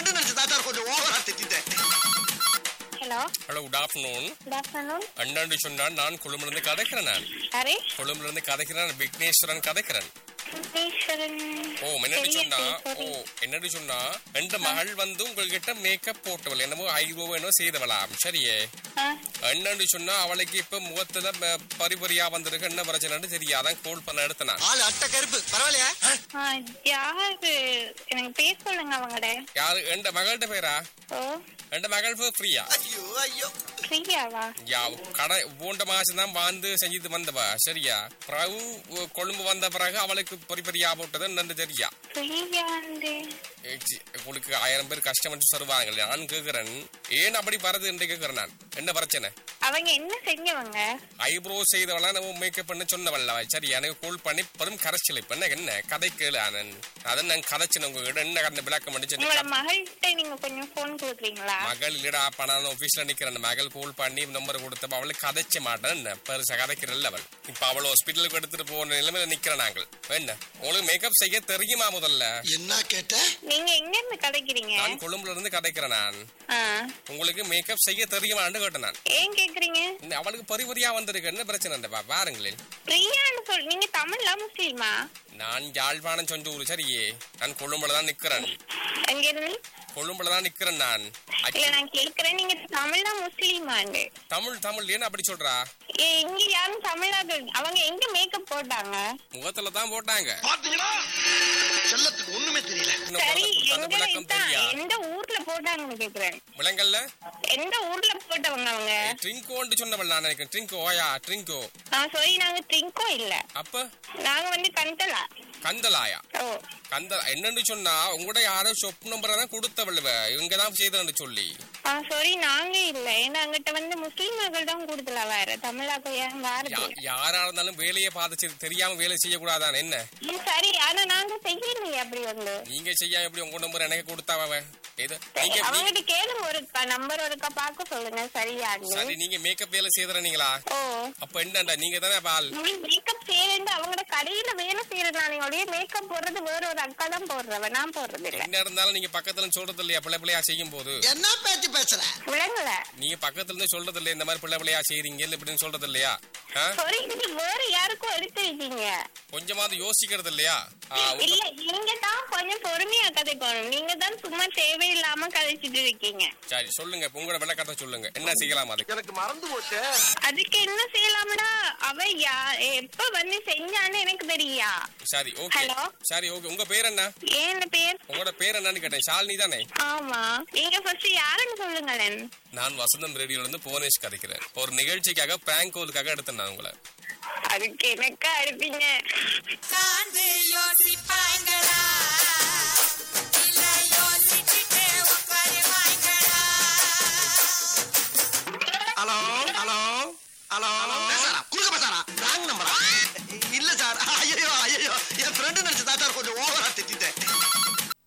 Friend நினைச்சு தான் sir கொஞ்சம் ஓவரா திட்டிட்டேன் hello hello good afternoon good afternoon அண்ணாண்டு சொன்னான் நான் கொழும்புலேருந்து கதைக்கிறேன் நான் யாரு கொழும்புலேருந்து கதைக்கிறேன் விக்னேஸ்வரன் கதைக்கிறேன் விக்னேஸ்வரன் ஓ என்னடி தெரியல, சொன்னா sorry. ஓ என்னடி சொன்னா ரெண்டு மகள் வந்து உங்ககிட்ட மேக்கப் போட்டவள் என்னமோ ஐவோ என்னோ செய்தவளாம் சரியே ஆ, என்னன்னு சொன்னா அவளுக்கு இப்ப முகத்துல ம- பரிபரியா வந்திருக்கு என்ன பிரச்சனைன்னு தெரியாதான் கோல் பண்ண எடுத்த நான் ஆளு அட்டை கருப்பு பரவாயில்லையா ஆ, யாரு எனக்கு பேர் சொல்லுங்க அவங்கட யாரு எந்த மகள்கிட்ட பேரா ஓ எந்த மகள் ஃப்ரீயா ஐயோ ஐயோ பிரியாவா யா கடை போன்ற மாசம் தான் வந்து செஞ்சுட்டு வந்தவ சரியா பிறகு உ- கொழும்பு வந்த பிறகு அவளுக்கு பரிபரியா போட்டது என்னன்னு தெரியா பிரியாண்டு ஏ, சி, உங்களுக்கு ஆயிரம் பேர் கஷ்டப்பட்டு சொல்லுவாங்க நான் கேக்குறேன் ஏன் அப்படி வரது என்று கேக்குறேன் நான் என்ன பிரச்சனை அவங்க என்ன செஞ்சவங்க ஐப்ரோ செய்தவளா நம்ம மேக்கப் பண்ண சொன்னவல்ல சரி எனக்கு கால் பண்ணி பெரும் கரைச்சல் இப்ப என்ன என்ன கதை கேளு ஆனந்த் அதான் நான் கதைச்சேன் உங்ககிட்ட என்ன கண்ண விளக்கம் பண்ணி உங்களோட சரி மகள்கிட்ட நீங்க கொஞ்சம் போன் கொடுக்குறீங்களா மகள் இல்லடா அப்ப நான் ஆபீஸ்ல நிக்கிறேன் மகள் கால் பண்ணி நம்பர் கொடுத்தப்ப அவளுக்கு கதைச்ச மாட்டேன் என்ன பெருசா கதைக்கிறல்ல அவள் இப்ப அவள் ஹாஸ்பிட்டலுக்கு எடுத்துட்டு போன நிலைமையில நிக்கிறேன் நாங்கள் என்ன உங்களுக்கு மேக்கப் செய்ய தெரியுமா முதல்ல என்ன கேட்ட நீங்க எங்க இருந்து கிடைக்கிறீங்க நான் கொழும்புல இருந்து கதைக்கிறேன் நான் ஆ, உங்களுக்கு மேக்கப் செய்ய தெரியுமான்னு கேட்டேன் நான் ஏன் கேக்குறீங்க இந்த அவளுக்கு பரிபரியா வந்திருக்கு என்ன பிரச்சனை இந்த பா- பாருங்களேன் பிரியான்னு சொல் நீங்க தமிழ்ல முஸ்லீமா நான் யாழ்ப்பாணம் சொந்த ஊர் சரியே நான் கொழும்புல தான் நிக்கிறேன் அங்க இருந்து கொழும்புல தான் நிக்கிறேன் நான் இல்ல அச்சி, நான் கேக்குறேன் நீங்க தமிழ்னா முஸ்லீமாண்டு தமிழ் தமிழ் ஏன் அப்படி சொல்றா ஏ, இங்க யாரும் தமிழாக அவங்க எங்க மேக்கப் போட்டாங்க முகத்துல தான் போட்டாங்க பாத்தீங்களா செல்லத்துக்கு ஒண்ணுமே தெரியல இன்னும் சரி முகத்துக்கு அந்த எங்க விளக்கம் இதான் தெரியா எந்த ஊர்ல போட்டாங்கன்னு கேக்குறேன் விலங்கல்ல எந்த ஊர்ல போட்டவங்க அவங்க ட்ரிங்கோன்னு சொன்னவள் நான் நினைக்கிறேன் ட்ரிங்கோ ஓயா ட்ரிங்கோ நான் சொல்லி நாங்க ட்ரிங்கோ இல்ல அப்ப நாங்க வந்து கந்தலா கந்தலாயா ஓ கந்த என்னன்னு சொன்னா உங்களோட யாரோ ஷொப் நம்பரை தான் கொடுத்தவள் இவ. இவங்க தான் செய்தன்னு சொல்லி ஆ சாரி நாங்க இல்ல ஏன்னா அங்கிட்ட வந்து முஸ்லீம் மக்கள் தான் கூடுதலா வேற தமிழாக்க ஏன் வாருது யா- யாரா இருந்தாலும் வேலையை பார்த்து செய்து- தெரியாம வேலை செய்யக்கூடாதான் என்ன ம், சரி ஆனா நாங்க செய்யலையே அப்படி வந்து நீங்க செய்யாம எப்படி உங்க நம்பர் எனக்கு கொடுத்தாவ அவ? ஏதோ சரி, நீங்க நீ- அவங்ககிட்ட கேளுங்க ஒரு நம்பர் ஒருக்கா பார்க்க சொல்லுங்க சரியாண்டு சரி நீங்க மேக்கப் வேலை செய்யறீங்களா ஓ அப்ப என்னண்டா நீங்க தானே பால் மேக்கப் செய்யறது அவங்களோட கடையில வேலை செய்யறதுனால மேக்கப் போடுறது வேற ஒரு அக்கா தான் போடுறவ நான் போடுறது இல்ல என்ன இருந்தாலும் நீங்க பக்கத்துல சொல்றது இல்லையா பிள்ளை பிள்ளையா செய்யும் போது என்ன பேச்சு பேசுற விளங்கல நீங்க பக்கத்துல இருந்து சொல்றது இல்லையா இந்த மாதிரி பிள்ளை பிள்ளையா செய்றீங்க இப்படின்னு சொல்றது இல்லையா ஆ? சாரி இது வேற யாருக்கும் எடுத்து வைக்கீங்க கொஞ்சமாவது யோசிக்கிறது இல்லையா ஆ, உங்க- இல்ல நீங்க தான் கொஞ்சம் பொறுமையா கதைக்கணும் நீங்க தான் சும்மா தேவையில்லாம கதைச்சிட்டு இருக்கீங்க சரி சொல்லுங்க இப்ப உங்களோட விளக்கத்தை சொல்லுங்க என்ன செய்யலாம் அதுக்கு எனக்கு மறந்து போச்சு அதுக்கு என்ன செய்யலாம்னா அவ யா எப்ப வந்து செஞ்சான்னு எனக்கு தெரியா சரி ஓகே Hello? சரி ஓகே உங்க பேர் என்ன ஏன் பேர் உங்களோட பேர் என்னன்னு கேட்டேன் ஷாலினி தானே ஆமா நீங்க ஃபர்ஸ்ட் யாருன்னு சொல்லுங்களேன் நான் வசந்தம் ரேடியோல இருந்து புவனேஷ் கதைக்கிறேன் ஒரு நிகழ்ச்சிக்காக பிராங்க் கோலுக்காக எடுத்தேன் நான் உங்களை அதுக்கு எனக்கா இருப்பீங்க சார்ந்து யோசிப்பாங்களா இல்ல யோசிச்சுட்டு உட்காருவாங்களா ஹலோ ஹலோ ஹலோ பேசாரா குறுக்க பேசாரா ராங் நம்பரா இல்ல சார் ஐயோ ஐயோ என் ஃப்ரெண்டு நினைச்சு தான் சார் கொஞ்சம் ஓவரா திட்டிட்டேன்